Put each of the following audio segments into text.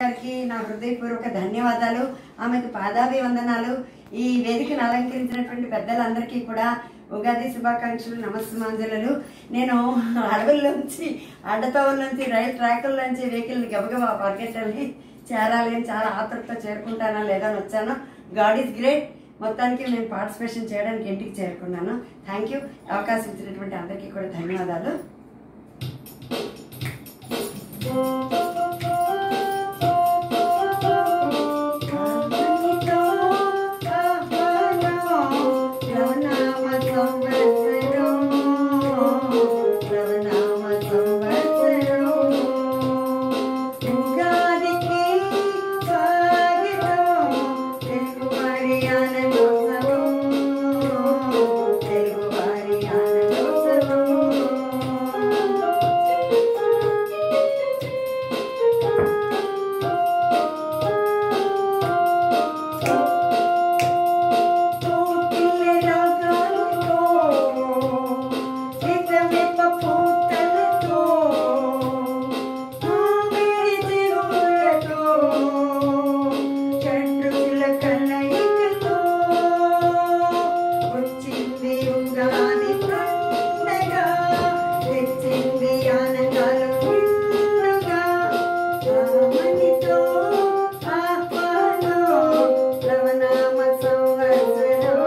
గారికి నా హృదయపూర్వక ధన్యవాదాలు ఆమెకు పాదాభివందనాలు ఈ వేదికను అలంకరించినటువంటి పెద్దలందరికీ కూడా ఉగాది శుభాకాంక్షలు నమస్మాంజలు నేను అడవుల్లోంచి అడ్డతవుల్లోంచి రైలు ట్రాకుల్లోంచి వెహికల్ని గబగబా పరిగెట్టాలి చేరాలి అని చాలా ఆతృతతో చేరుకుంటానా లేదా అని వచ్చాను గాడ్ ఈజ్ గ్రేట్ మొత్తానికి నేను పార్టిసిపేషన్ చేయడానికి ఇంటికి చేరుకున్నాను థ్యాంక్ యూ అవకాశం ఇచ్చినటువంటి అందరికీ కూడా ధన్యవాదాలు వచ్చింది ఉగాది పండగ తెచ్చింది ఆనందాలు నిండుగా రామనితో ఆహ్వానం రవనామ సంవత్సరం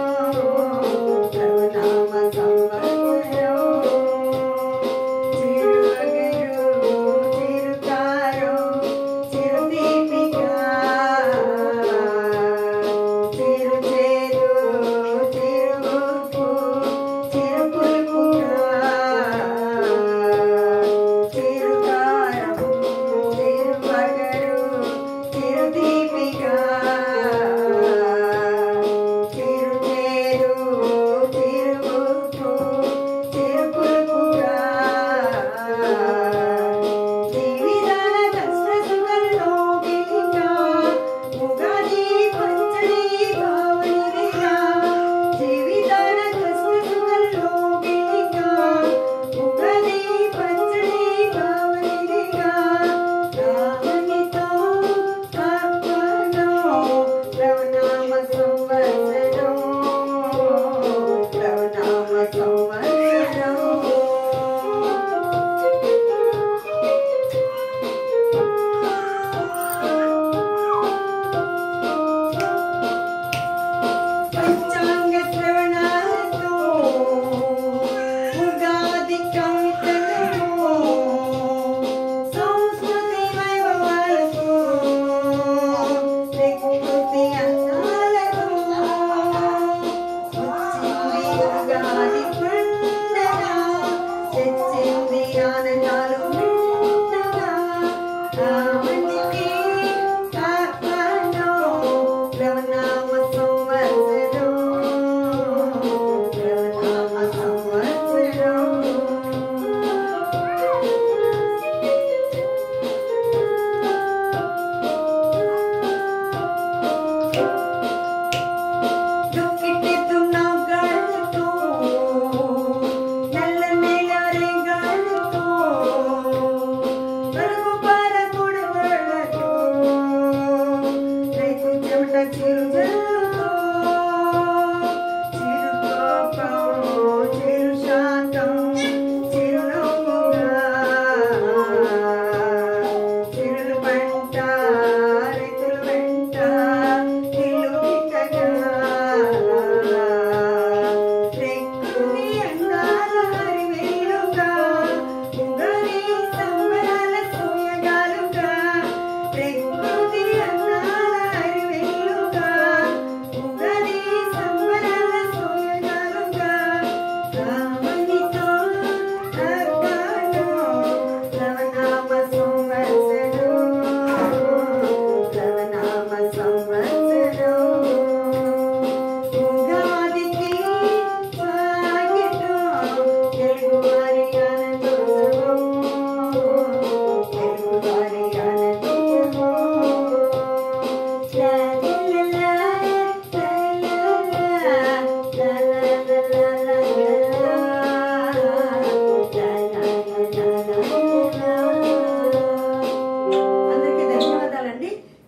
రవనామ సంవత్సరం చిరుగరు చిరుకారు చిరుదీపిగా చిరు చేదు చిరు ఉప్పు చిరు పులుపుగా చిరు కారం చిరు వగరు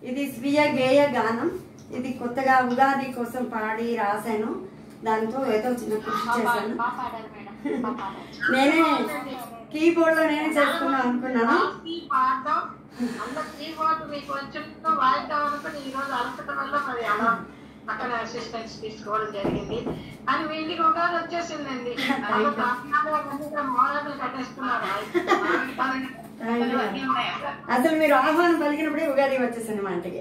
ఇది స్వీయ గేయ గానం ఇది కొత్తగా ఉగాది కోసం పాడి రాశాను దాంతో ఏదో చిన్న కృషి చేశాను బాగా పాడారు మేడం బాగా పాడారు నేనే కీబోర్డ్ లో నేనే చేసుకుందాం అనుకున్నాను ఈ పాడడం అంత కీబోర్డ్ మీకు వచ్చిన వాయిద్దాం అనుకుని ఈ రోజు అలసటం వల్ల మరి అలా అక్కడ అసిస్టెన్స్ తీసుకోవడం జరిగింది అని మీ ఇంటికి ఉగాది వచ్చేసిందండి వాళ్ళు ప్రార్థనలు అవన్నీ కూడా మోడలు కట్టేస్తున్నారు Thank you. అసలు మీరు ఆహ్వానం పలికినప్పుడే ఉగాది వచ్చేసింది మా ఇంటికి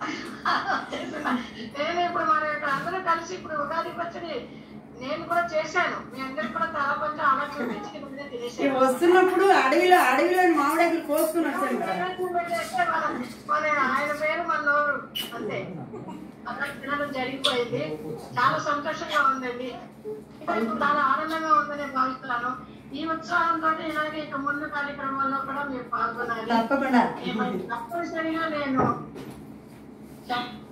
నేను ఇప్పుడు మన ఇక్కడ అందరూ కలిసి ఇప్పుడు ఉగాది పచ్చడి నేను కూడా చేశాను మీ అందరికి కూడా చాలా కొంచెం అలా చూపించి ముందే ఇవి తినేసాను వస్తున్నప్పుడు అడవిలో అడవిలోని మామిడాకులు కోసుకుని వచ్చాను కదా మన ఆయన పేరు మన నోరు అంతే అలా తినడం జరిగిపోయింది చాలా సంతోషంగా ఉందండి ఇప్పుడు చాలా ఆనందంగా ఉందని నేను భావిస్తున్నాను ఈ ఉత్సాహంతో ఇలాగే ఇక ముందు కార్యక్రమాల్లో కూడా మీరు పాల్గొనాలి తప్పకుండా ఏమైనా తప్పనిసరిగా నేను చెప్-